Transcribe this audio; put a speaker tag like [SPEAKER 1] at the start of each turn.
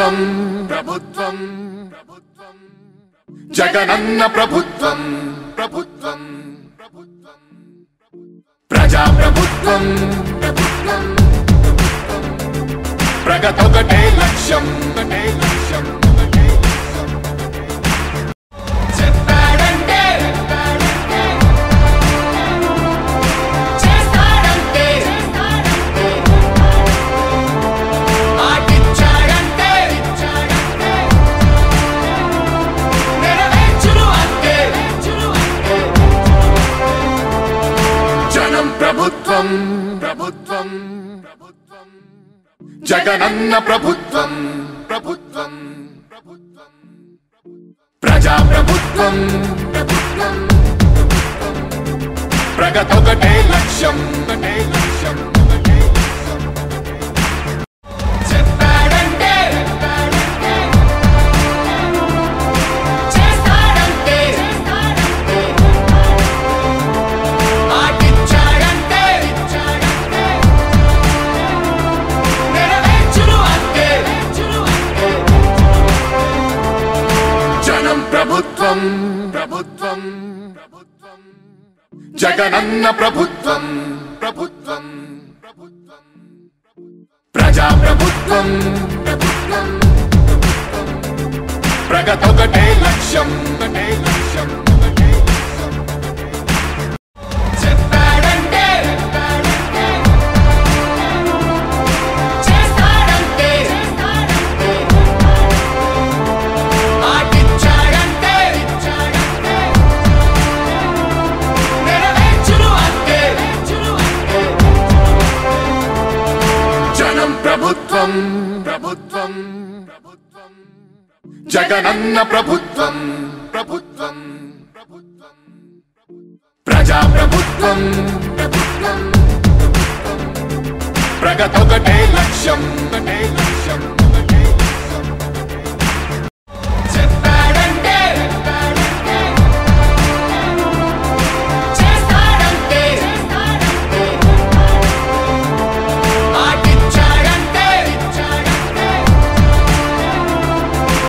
[SPEAKER 1] ప్రభుత్వం ప్రభుత్వం ప్రభుత్వం జగనన్న ప్రభుత్వం ప్రభుత్వం ప్రభుత్వం ప్రజా ప్రభుత్వం ప్రభుత్వం ప్రగతొకటే లక్ష్యం ఒకటే లక్ష్యం ఒకటే లక్ష్యం చెప్పాడంటే చేస్తాడంటే మాటిచ్చాడంటే నెరవేర్చును అంతే జనం ప్రభుత్వం ప్రభుత్వం ప్రభుత్వం జగనన్న ప్రభుత్వం ప్రభుత్వం ప్రభుత్వం ప్రజా ప్రభుత్వం ప్రభుత్వం ప్రగతొకటే లక్ష్యం ఒకటే లక్ష్యం ఒకటే లక్ష్యం చెప్పాడంటే చేస్తాడంటే మాటిచ్చాడంటే నెరవేర్చును అంతే జనం ప్రభుత్వం ప్రభుత్వం ప్రభుత్వం జగనన్న ప్రభుత్వం ప్రభుత్వం ప్రభుత్వం ప్రజా ప్రభుత్వం ప్రభుత్వం ప్రగతొకటే లక్ష్యం ఒకటే లక్ష్యం ఒకటే లక్ష్యం చెప్పాడంటే చేస్తాడంటే మాటిచ్చాడంటే నెరవేర్చును అంతే జనం ప్రభుత్వం ప్రభుత్వం ప్రభుత్వం జగనన్న ప్రభుత్వం ప్రభుత్వం ప్రభుత్వం ప్రజా ప్రభుత్వం ప్రభుత్వం ప్రగతొకటే లక్ష్యం ఒకటే